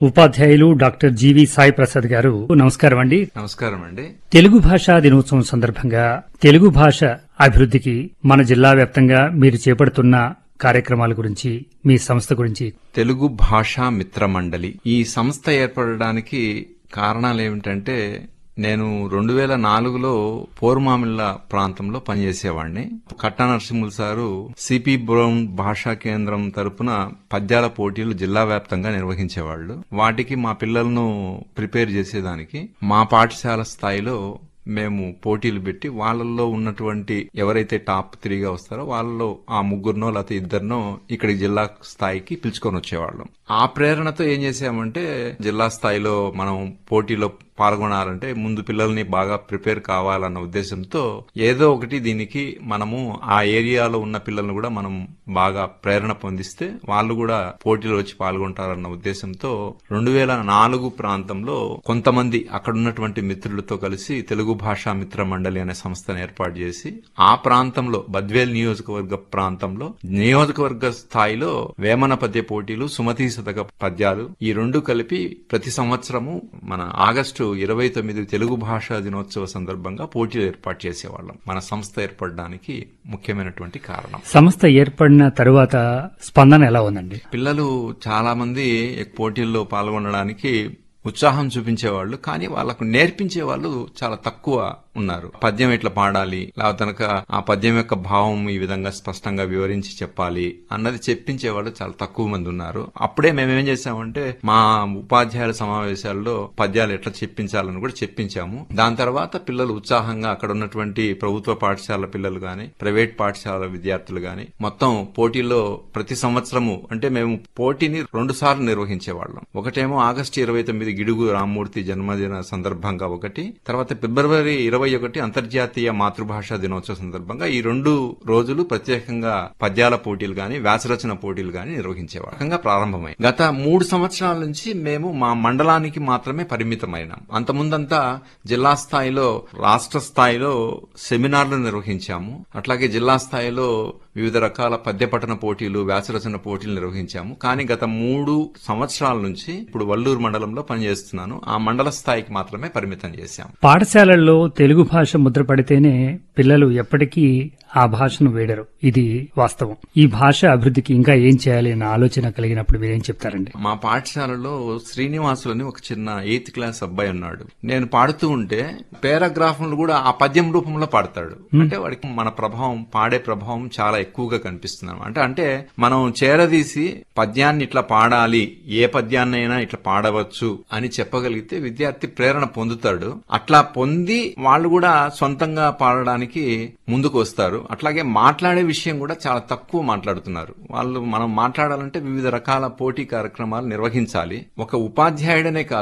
ఉపాధ్యాయులు డాక్టర్ జీవి సాయి ప్రసాద్ గారు నమస్కారం అండి నమస్కారం అండి తెలుగు భాషా దినోత్సవం సందర్భంగా తెలుగు భాష అభివృద్ధికి మన జిల్లా వ్యాప్తంగా మీరు చేపడుతున్న కార్యక్రమాల గురించి మీ సంస్థ గురించి తెలుగు భాషా మిత్ర మండలి ఈ సంస్థ ఏర్పడడానికి కారణాలు ఏమిటంటే నేను రెండు వేల నాలుగులో పోరుమామిళ్ళ ప్రాంతంలో పనిచేసేవాడిని Katta Narasimhulu sir CP Brown భాషా కేంద్రం తరపున పద్యాల పోటీలు జిల్లా వ్యాప్తంగా నిర్వహించేవాళ్లు వాటికి మా పిల్లలను ప్రిపేర్ చేసేదానికి మా పాఠశాల స్థాయిలో మేము పోటీలు పెట్టి వాళ్ళల్లో ఉన్నటువంటి ఎవరైతే టాప్ త్రీగా వస్తారో వాళ్ళలో ఆ ముగ్గురునో లేకపోతే ఇద్దరినో ఇక్కడికి జిల్లా స్థాయికి పిలుచుకొని వచ్చేవాళ్ళం ఆ ప్రేరణతో ఏం చేసామంటే జిల్లా స్థాయిలో మనం పోటీలో పాల్గొనాలంటే ముందు పిల్లల్ని బాగా ప్రిపేర్ కావాలన్న ఉద్దేశంతో ఏదో ఒకటి దీనికి మనము ఆ ఏరియాలో ఉన్న పిల్లల్ని కూడా మనం బాగా ప్రేరణ పొందిస్తే వాళ్ళు కూడా పోటీలో వచ్చి పాల్గొంటారన్న ఉద్దేశంతో రెండు వేల నాలుగు ప్రాంతంలో కొంతమంది అక్కడ ఉన్నటువంటి మిత్రులతో కలిసి తెలుగు భాషా మిత్ర మండలి అనే సంస్థను ఏర్పాటు చేసి ఆ ప్రాంతంలో బద్వేల్ నియోజకవర్గ ప్రాంతంలో నియోజకవర్గ స్థాయిలో వేమన పద్య పోటీలు సుమతి శతక పద్యాలు ఈ రెండు కలిపి ప్రతి సంవత్సరము మన ఆగస్టు ఇరవై తొమ్మిది తెలుగు భాషా దినోత్సవ సందర్భంగా పోటీలు ఏర్పాటు చేసేవాళ్ళం మన సంస్థ ఏర్పడడానికి ముఖ్యమైనటువంటి కారణం సంస్థ ఏర్పడిన తరువాత స్పందన ఎలా ఉందండి పిల్లలు చాలా మంది పోటీల్లో పాల్గొనడానికి ఉత్సాహం చూపించేవాళ్ళు కానీ వాళ్ళకు నేర్పించే వాళ్ళు చాలా తక్కువ ఉన్నారు పద్యం ఎట్లా పాడాలి లేకపోతే కనుక ఆ పద్యం యొక్క భావం ఈ విధంగా స్పష్టంగా వివరించి చెప్పాలి అన్నది చెప్పించే వాళ్ళు చాలా తక్కువ మంది ఉన్నారు అప్పుడే మేము ఏం చేసామంటే మా ఉపాధ్యాయుల సమావేశాల్లో పద్యాలు ఎట్లా చెప్పించాలని కూడా చెప్పించాము దాని తర్వాత పిల్లలు ఉత్సాహంగా అక్కడ ఉన్నటువంటి ప్రభుత్వ పాఠశాల పిల్లలు గాని ప్రైవేట్ పాఠశాల విద్యార్థులు గాని మొత్తం పోటీల్లో ప్రతి సంవత్సరము అంటే మేము పోటీని రెండు సార్లు నిర్వహించేవాళ్ళం ఒకటేమో ఆగస్టు ఇరవై తొమ్మిది గిడుగు రామ్మూర్తి జన్మదిన సందర్భంగా ఒకటి తర్వాత ఫిబ్రవరి ఇరవై ఒకటి అంతర్జాతీయ మాతృభాషా దినోత్సవ సందర్భంగా ఈ రెండు రోజులు ప్రత్యేకంగా పద్యాల పోటీలు గాని వ్యాసరచన పోటీలు గాని నిర్వహించేవారు రకంగా ప్రారంభమై గత మూడు సంవత్సరాల నుంచి మేము మా మండలానికి మాత్రమే పరిమితమైనాం అంతకుముందంతా జిల్లా స్థాయిలో రాష్ట్ర స్థాయిలో సెమినార్లు నిర్వహించాము అట్లాగే జిల్లా స్థాయిలో వివిధ రకాల పద్యపఠన పోటీలు వ్యాసరచన పోటీలు నిర్వహించాము కానీ గత మూడు సంవత్సరాల నుంచి ఇప్పుడు వల్లూరు మండలంలో పనిచేస్తున్నాను ఆ మండల స్థాయికి మాత్రమే పరిమితం చేశాం పాఠశాలల్లో తెలుగు భాష ముద్ర పడితేనే పిల్లలు ఎప్పటికీ ఆ భాషను వేడరు ఇది వాస్తవం ఈ భాష అభివృద్ధికి ఇంకా ఏం చేయాలి అన్న ఆలోచన కలిగినప్పుడు మీరేం చెప్తారండి మా పాఠశాలలో శ్రీనివాసులు అని ఒక చిన్న ఎయిత్ క్లాస్ అబ్బాయి ఉన్నాడు నేను పాడుతూ ఉంటే పారాగ్రాఫ్లు కూడా ఆ పద్యం రూపంలో పాడతాడు అంటే వాడికి మన ప్రభావం పాడే ప్రభావం చాలా ఎక్కువగా కనిపిస్తుంది అనమాట అంటే మనం చేరదీసి పద్యాన్ని ఇట్లా పాడాలి ఏ పద్యాన్నైనా ఇట్లా పాడవచ్చు అని చెప్పగలిగితే విద్యార్థి ప్రేరణ పొందుతాడు అట్లా పొంది వాళ్ళు కూడా సొంతంగా పాడడానికి ముందుకు వస్తారు అట్లాగే మాట్లాడే విషయం కూడా చాలా తక్కువ మాట్లాడుతున్నారు వాళ్ళు మనం మాట్లాడాలంటే వివిధ రకాల పోటీ కార్యక్రమాలు నిర్వహించాలి ఒక ఉపాధ్యాయుడనే కాదు